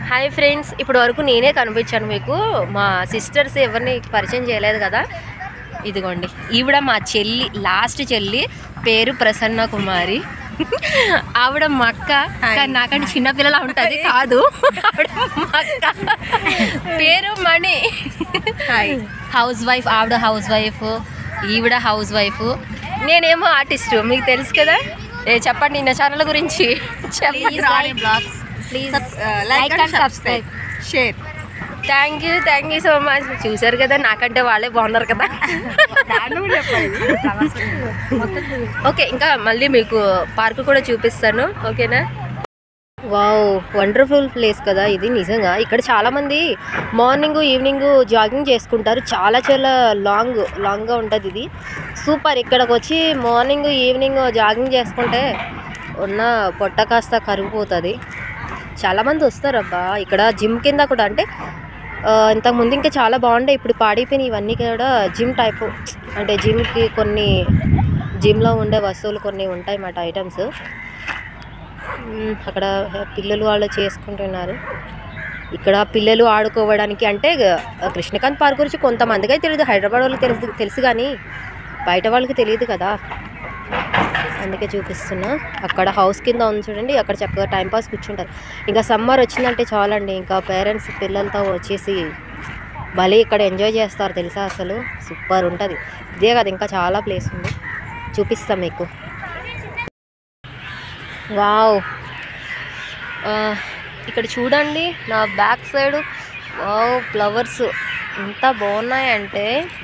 Hi friends ఇప్పుడు వరకు నేనే కనిపించాను మీకు మా సిస్టర్స్ ఎవరిని పరిచయం చేయలేదు కదా ఇదిగోండి ఈవిడ మా చెల్లి లాస్ట్ చెల్లి పేరు ప్రసన్న కుమారి ఆవిడ మా అక్క కానీ నాకంటే చిన్నపిల్లలా ఉంటుంది కాదు ఆవిడ మా అక్క పేరు మణి హౌస్ వైఫ్ ఆవిడ హౌస్ వైఫ్ ఈవిడ హౌస్ వైఫ్ నేనేమో ఆర్టిస్ట్ మీకు తెలుసు కదా ఏ చెప్పండి నా ఛానల్ గురించి చెప్పండి please like and subscribe share thank you thank you so much చూసారు కదా నాకంటే వాళ్ళే బాగున్నారు కదా ఓకే ఇంకా మళ్ళీ మీకు పార్క్ కూడా చూపిస్తాను ఓకేనా వావ్ వండర్ఫుల్ ప్లేస్ కదా ఇది నిజంగా ఇక్కడ చాలా మంది మార్నింగ్ ఈవినింగ్ జాగింగ్ చేసుకుంటారు చాలా చాలా లాంగ్ లాంగ్గా ఉంటుంది ఇది సూపర్ ఇక్కడికి వచ్చి మార్నింగ్ ఈవినింగ్ జాగింగ్ చేసుకుంటే ఉన్న పొట్ట కాస్త కరిగిపోతుంది చాలామంది వస్తారు అబ్బా ఇక్కడ జిమ్ కింద కూడా అంటే ఆ, ఇంతకుముందు ఇంకా చాలా బాగుండే ఇప్పుడు పాడైపోయినాయి ఇవన్నీ కూడా జిమ్ టైపు అంటే జిమ్కి కొన్ని జిమ్లో ఉండే వస్తువులు కొన్ని ఉంటాయి అన్నమాట ఐటమ్స్ మ్మ్, అక్కడ పిల్లలు వాళ్ళు చేసుకుంటున్నారు ఇక్కడ పిల్లలు ఆడుకోవడానికి అంటే గ- కృష్ణకాంత్ పార్క్ గురించి కొంతమందికి తెలియదు హైదరాబాద్ వాళ్ళకి తెలుసు తెలుసు కానీ బయట వాళ్ళకి తెలియదు కదా అందుకే చూపిస్తున్నా అక్కడ హౌస్ కింద ఉంది చూడండి అక్కడ చక్కగా టైంపాస్ కూర్చుంటారు ఇంకా సమ్మర్ వచ్చిందంటే చాలండి ఇంకా పేరెంట్స్ పిల్లలతో వచ్చేసి భలే ఇక్కడ ఎంజాయ్ చేస్తారు తెలుసా అసలు సూపర్ ఉంటుంది ఇదే కదా ఇంకా చాలా ప్లేస్ ఉంది చూపిస్తాం మీకు వావ్ ఆ, ఇక్కడ చూడండి నా బ్యాక్ సైడ్ వావ్ ఫ్లవర్స్ ఎంత బాగున్నాయంటే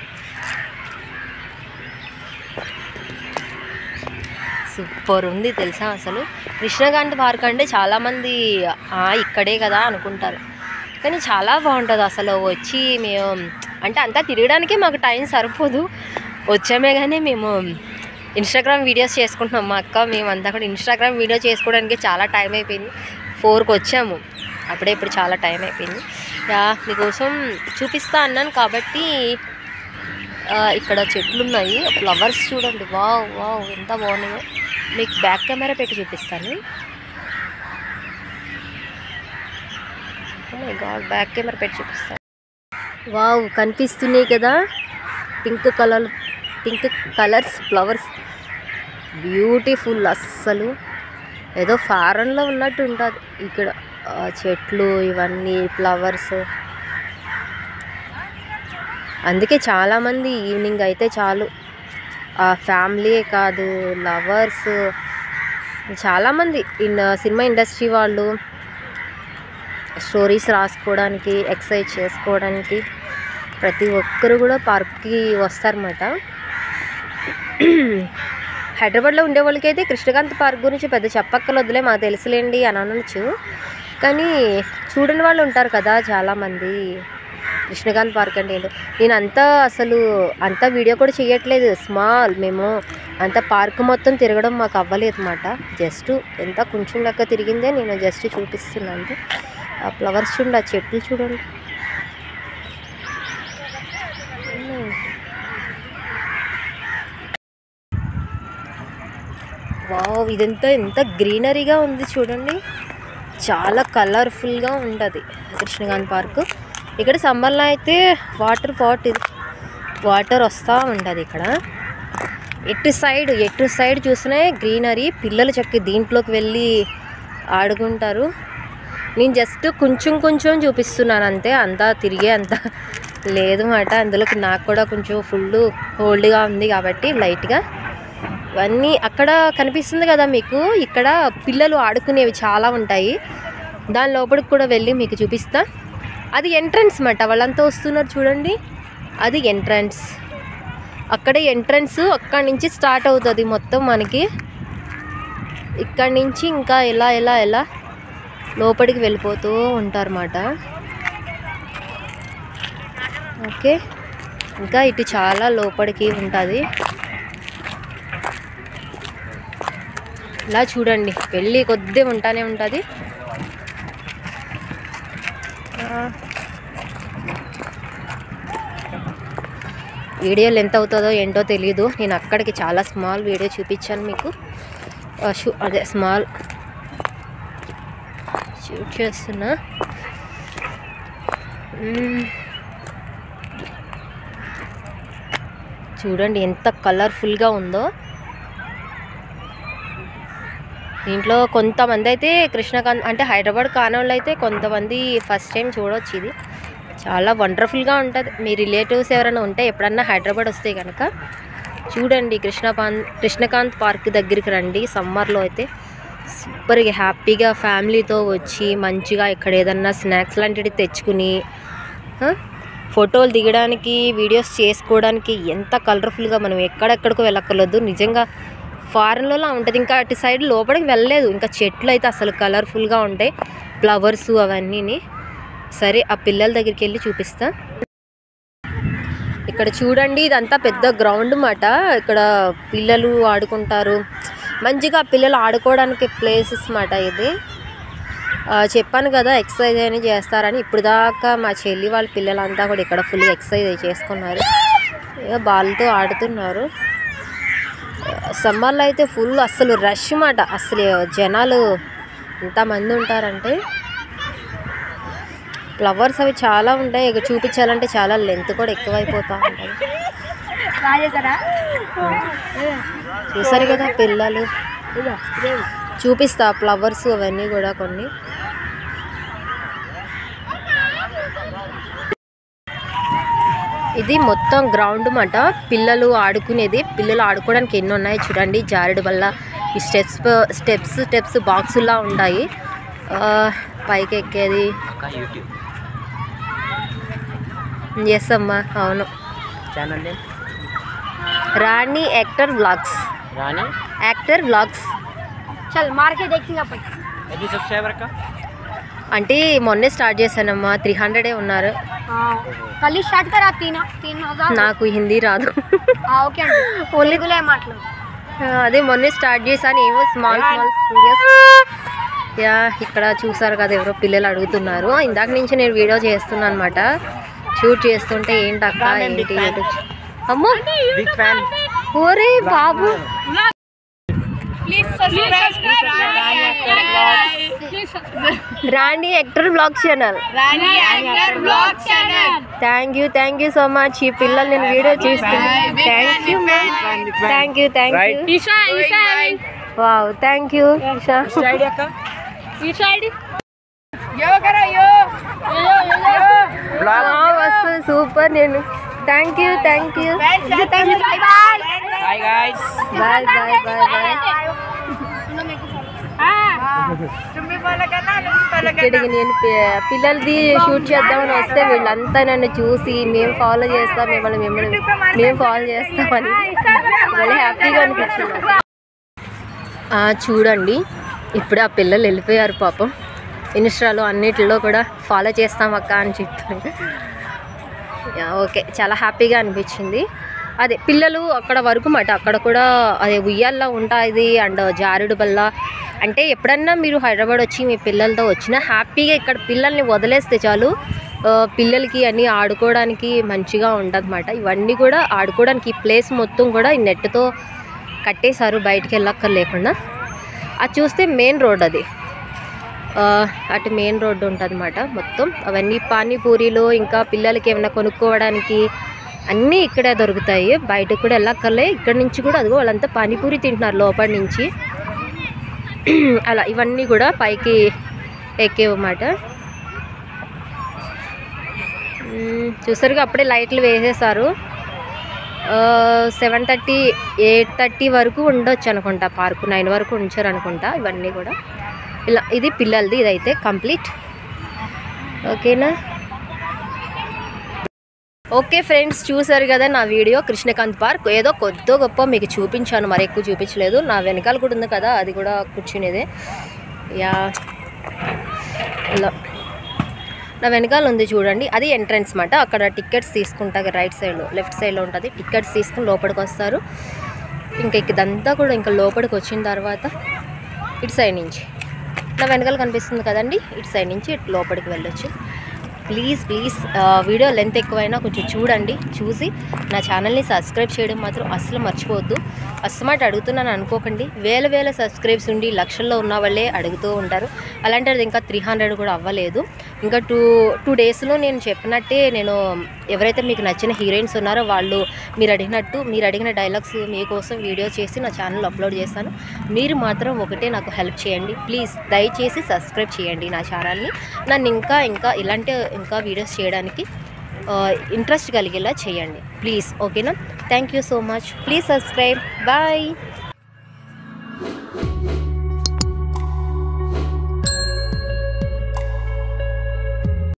సూపర్ ఉంది తెలుసా అసలు కృష్ణకాంత్ పార్క్ అంటే చాలామంది "ఆ, ఇక్కడే కదా అనుకుంటారు కానీ చాలా బాగుంటుంది అసలు వచ్చి మేము అంటే అంతా తిరగడానికి మాకు టైం సరిపోదు వచ్చామే కానీ మేము ఇన్స్టాగ్రామ్ వీడియోస్ చేసుకుంటున్నాం మా అక్క మేమంతా కూడా ఇన్స్టాగ్రామ్ వీడియో చేసుకోవడానికి చాలా టైం అయిపోయింది ఫోర్కి వచ్చాము అప్పుడే ఇప్పుడు చాలా టైం అయిపోయింది యా మీకోసం చూపిస్తా అన్నాను కాబట్టి ఆ, ఇక్కడ చెట్లు ఉన్నాయి ఫ్లవర్స్ చూడండి వావ్ వావ్ ఎంత బాగున్నాయో మీకు బ్యాక్ కెమెరా పెట్టి చూపిస్తాను గాడ్ బ్యాక్ కెమెరా పెట్టి చూపిస్తాను వావ్ కనిపిస్తున్నాయి కదా pink colour pink colours flowers beautiful అస్సలు ఏదో ఫారెన్లో ఉన్నట్టు ఉంటుంది ఇక్కడ ఆ, చెట్లు ఇవన్నీ ఫ్లవర్స్ అందుకే చాలామంది ఈవినింగ్ అయితే చాలు ఆ ఫ్యామిలీ కాదు లవర్స్ చాలామంది ఇన్ సినిమా ఇండస్ట్రీ వాళ్ళు స్టోరీస్ రాసుకోవడానికి ఎక్సర్సైజ్ చేసుకోవడానికి ప్రతి ఒక్కరు కూడా పార్క్కి వస్తారన్నమాట హైదరాబాద్లో ఉండే వాళ్ళకైతే కృష్ణకాంత్ పార్క్ గురించి పెద్ద చెప్పక్కర్లొద్దులే మాకు తెలుసులేండి అని అనొచ్చు కానీ చూడని వాళ్ళు ఉంటారు కదా చాలామంది కృష్ణకాంత్ పార్క్ అంటే ఏంటో నేను అంతా అసలు అంతా వీడియో కూడా చేయట్లేదు స్మాల్ మేము అంత పార్క్ మొత్తం తిరగడం మాకు అవ్వలేదు అనమాట జస్ట్ ఎంత కొంచెం లెక్క తిరిగిందే నేను జస్ట్ చూపిస్తున్నాను అంతే ఆ ఫ్లవర్స్ చూడండి ఆ చెట్లు చూడండి ఉమ్. వావ్ ఇదంతా ఎంత గ్రీనరీగా ఉంది చూడండి చాలా కలర్ఫుల్గా ఉంటుంది కృష్ణకాంత్ పార్క్ ఇక్కడ సమ్మర్లో అయితే వాటర్ పాట్ ఇది వాటర్ వస్తూ ఉంటుంది ఇక్కడ ఎటు సైడ్ ఎటు సైడ్ చూసినా గ్రీనరీ పిల్లలు చక్కగా దీంట్లోకి వెళ్ళి ఆడుకుంటారు నేను జస్ట్ కొంచెం కొంచెం చూపిస్తున్నాను అంతే అంతా తిరిగే అంత లేదు మాట అందులోకి నాకు కూడా కొంచెం ఫుల్ కోల్డ్గా ఉంది కాబట్టి లైట్గా ఇవన్నీ అక్కడ కనిపిస్తుంది కదా మీకు ఇక్కడ పిల్లలు ఆడుకునేవి చాలా ఉంటాయి దాని లోపలికి కూడా వెళ్ళి మీకు చూపిస్తా అది ఎంట్రన్స్ మాట వాళ్ళంతా వస్తున్నారు చూడండి అది ఎంట్రన్స్ అక్కడే ఎంట్రన్స్ అక్కడి నుంచి స్టార్ట్ అవుతుంది మొత్తం మనకి ఇక్కడి నుంచి ఇంకా ఎలా ఎలా ఎలా లోపలికి వెళ్ళిపోతూ ఉంటారన్నమాట ఓకే ఇంకా ఇటు చాలా లోపలికి ఉంటుంది ఇలా చూడండి వెళ్ళి కొద్ది ఉంటానే ఉంటుంది వీడియో లెంత్ అవుతుందో ఏంటో తెలియదు నేను అక్కడికి చాలా స్మాల్ వీడియో చూపించాను మీకు ఆ, షూ అదే స్మాల్ షూట్ చేస్తున్నా మ్మ్. చూడండి ఎంత కలర్ఫుల్గా ఉందో దీంట్లో కొంతమంది అయితే కృష్ణకాంత్ అంటే హైదరాబాద్ కానోళ్ళు అయితే కొంతమంది ఫస్ట్ టైం చూడవచ్చు ఇది చాలా వండర్ఫుల్గా ఉంటుంది మీ రిలేటివ్స్ ఎవరైనా ఉంటే ఎప్పుడన్నా హైదరాబాద్ వస్తే కనుక చూడండి కృష్ణకాంత్ కృష్ణకాంత్ పార్క్ దగ్గరికి రండి సమ్మర్లో అయితే సూపర్గా హ్యాపీగా ఫ్యామిలీతో వచ్చి మంచిగా ఇక్కడ ఏదన్నా స్నాక్స్ లాంటివి తెచ్చుకుని ఆ, ఫోటోలు దిగడానికి వీడియోస్ చేసుకోవడానికి ఎంత కలర్ఫుల్గా మనం ఎక్కడెక్కడికో వెళ్ళక్కర్లేదు నిజంగా ఫారెన్లో ఉంటుంది ఇంకా అటు సైడ్ లోపలికి వెళ్ళలేదు ఇంకా చెట్లు అయితే అసలు కలర్ఫుల్గా ఉంటాయి ఫ్లవర్స్ అవన్నీని సరే ఆ పిల్లల దగ్గరికి వెళ్ళి చూపిస్తా ఇక్కడ చూడండి ఇదంతా పెద్ద గ్రౌండ్ మాట ఇక్కడ పిల్లలు ఆడుకుంటారు మంచిగా పిల్లలు ఆడుకోవడానికి ప్లేసెస్ మాట ఇది ఆ, చెప్పాను కదా ఎక్సర్సైజ్ అని చేస్తారని ఇప్పుడు దాకా మా చెల్లి వాళ్ళ పిల్లలంతా కూడా ఇక్కడ ఫుల్ ఎక్సర్సైజ్ చేసుకున్నారు ఇక బాల్తో ఆడుతున్నారు సమ్మర్లో అయితే ఫుల్ అసలు రష్ మాట అసలు జనాలు ఎంతమంది ఉంటారంటే ఫ్లవర్స్ అవి చాలా ఉంటాయి ఇక చూపించాలంటే చాలా లెంత్ కూడా ఎక్కువైపోతూ ఉంటుంది చూసారు కదా పిల్లలు చూపిస్తా ఫ్లవర్స్ అవన్నీ కూడా కొన్ని ఇది మొత్తం గ్రౌండ్ మాట పిల్లలు ఆడుకునేది పిల్లలు ఆడుకోవడానికి ఎన్ని ఉన్నాయి చూడండి జారుడు వల్ల ఈ స్టెప్స్ స్టెప్స్ స్టెప్స్ బాక్సులా ఉంటాయి ఆ, పైకి ఎక్కేది అక్క యూట్యూబ్ ఎస్ అమ్మా అవును channel name Rani actor vlogs Rani actor vlogs చల్ మార్కెట్ దేఖింగ్ अपन ఎన్ని సబ్స్క్రైబర్ అక్క అంటే మొన్నే స్టార్ట్ చేశానమ్మా త్రీ హండ్రెడే ఉన్నారు कल ही स्टार्ट करा तीन तीन हजार నాకు హిందీ రాదు हाँ ओके अंडी ఓన్లీ తెలుగులో మాట్లాడు అదే మొన్నే స్టార్ట్ చేశాను ఏమో స్మాల్ స్మాల్ వీడియోస్ యా ఇక్కడ చూసారు కదా ఎవరో పిల్లలు అడుగుతున్నారు ఇందాక నుంచి నేను వీడియో చేస్తున్నాను అనమాట షూట్ చేస్తుంటే ఏంటి అక్క ఏంటి యూట్యూబ్ అమ్మో బిగ్ ఫ్యాన్ ఓరే బాబు Rani actor blog channel thank you thank you so much ఈ పిల్లలు నేను వీడియో చేస్తున్నాను thank you thank you thank you wow thank you Isha ID అక్క వస్తుంది సూపర్ నేను thank you thank you hi guys bye bye bye bye ఇక్కడికి నేను P- పిల్లలది shoot చేద్దామని వస్తే వీళ్ళంతా నన్ను చూసి మేము ఫాలో చేస్తాం మిమ్మల్ని మిమ్మల్ని మేము ఫాలో చేస్తామని మళ్ళీ హ్యాపీగా అనిపించింది నాకు. ఆ, చూడండి ఇప్పుడు ఆ పిల్లలు వెళ్ళిపోయారు పాపం ఇన్స్టాలో అన్నిటిలో కూడా ఫాలో చేస్తాం అక్క అని చెప్పారు యా, ఓకే చాలా హ్యాపీగా అనిపించింది అదే పిల్లలు అక్కడ వరకు మాట అక్కడ కూడా అదే ఉయ్యాల్లో ఉంటుంది అండ్ జారుడు బల్ల అంటే ఎప్పుడన్నా మీరు హైదరాబాద్ వచ్చి మీ పిల్లలతో వచ్చినా హ్యాపీగా ఇక్కడ పిల్లల్ని వదిలేస్తే చాలు ఆ, పిల్లలకి అన్నీ ఆడుకోవడానికి మంచిగా ఉంటుంది ఇవన్నీ కూడా ఆడుకోవడానికి ఈ ప్లేస్ మొత్తం కూడా ఈ నెట్తో కట్టేశారు బయటికి వెళ్ళక్కర్ లేకుండా అది చూస్తే మెయిన్ రోడ్ అది ఆ, అటు మెయిన్ రోడ్డు ఉంటుంది మొత్తం అవన్నీ పానీపూరీలు ఇంకా పిల్లలకి ఏమైనా కొనుక్కోవడానికి అన్నీ ఇక్కడే దొరుకుతాయి బయటకు కూడా వెళ్ళక్కర్లే ఇక్కడ నుంచి కూడా అదిగో వాళ్ళంతా పానీపూరి తింటున్నారు లోపల నుంచి అలా ఇవన్నీ కూడా పైకి ఎక్కేవన్నమాట మ్మ్, చూసారుగా అప్పుడే లైట్లు వేసేసారు సెవెన్ థర్టీ ఎయిట్ థర్టీ వరకు ఉండొచ్చు అనుకుంటా పార్కు నైన్ వరకు ఉంచారు అనుకుంటా ఇవన్నీ కూడా ఇలా ఇది పిల్లలది ఇదైతే కంప్లీట్ ఓకేనా ఓకే ఫ్రెండ్స్ చూసారు కదా నా వీడియో కృష్ణకాంత్ పార్క్ ఏదో కొద్ది గొప్ప మీకు చూపించాను మరి ఎక్కువ చూపించలేదు నా వెనకాల కూడా ఉంది కదా అది కూడా కూర్చునేదే యా ఇలా నా వెనకాల ఉంది చూడండి అది ఎంట్రన్స్ మాట అక్కడ టికెట్స్ తీసుకుంటా రైట్ సైడ్లో లెఫ్ట్ సైడ్లో ఉంటుంది టికెట్స్ తీసుకుని లోపలికి వస్తారు ఇంకా ఇదంతా కూడా ఇంకా లోపలికి వచ్చిన తర్వాత ఇటు సైడ్ నుంచి నా వెనకాల కనిపిస్తుంది కదండి ఇటు సైడ్ నుంచి ఇటు లోపలికి వెళ్ళొచ్చు ప్లీజ్ ప్లీజ్ వీడియో లెంత్ ఎక్కువైనా కొంచెం చూడండి చూసి నా ఛానల్ని సబ్స్క్రైబ్ చేయడం మాత్రం అస్సలు మర్చిపోవద్దు అస్సమాట అడుగుతున్నాను అనుకోకండి వేల వేల సబ్స్క్రైబ్స్ ఉండి లక్షల్లో ఉన్న వాళ్ళే అడుగుతూ ఉంటారు అలాంటిది ఇంకా త్రీ హండ్రెడ్ కూడా అవ్వలేదు ఇంకా టూ టూ డేస్లో నేను చెప్పినట్టే నేను ఎవరైతే మీకు నచ్చిన హీరోయిన్స్ ఉన్నారో వాళ్ళు మీరు అడిగినట్టు మీరు అడిగిన డైలాగ్స్ మీకోసం వీడియో చేసి నా ఛానల్ అప్లోడ్ చేస్తాను మీరు మాత్రం ఒకటే నాకు హెల్ప్ చేయండి ప్లీజ్ దయచేసి సబ్స్క్రైబ్ చేయండి నా ఛానల్ని నన్ను ఇంకా ఇంకా ఇలాంటి ఇంకా వీడియోస్ చేయడానికి ఇంట్రెస్ట్ కలిగేలా చేయండి ప్లీజ్ ఓకేనా thank you so much please subscribe bye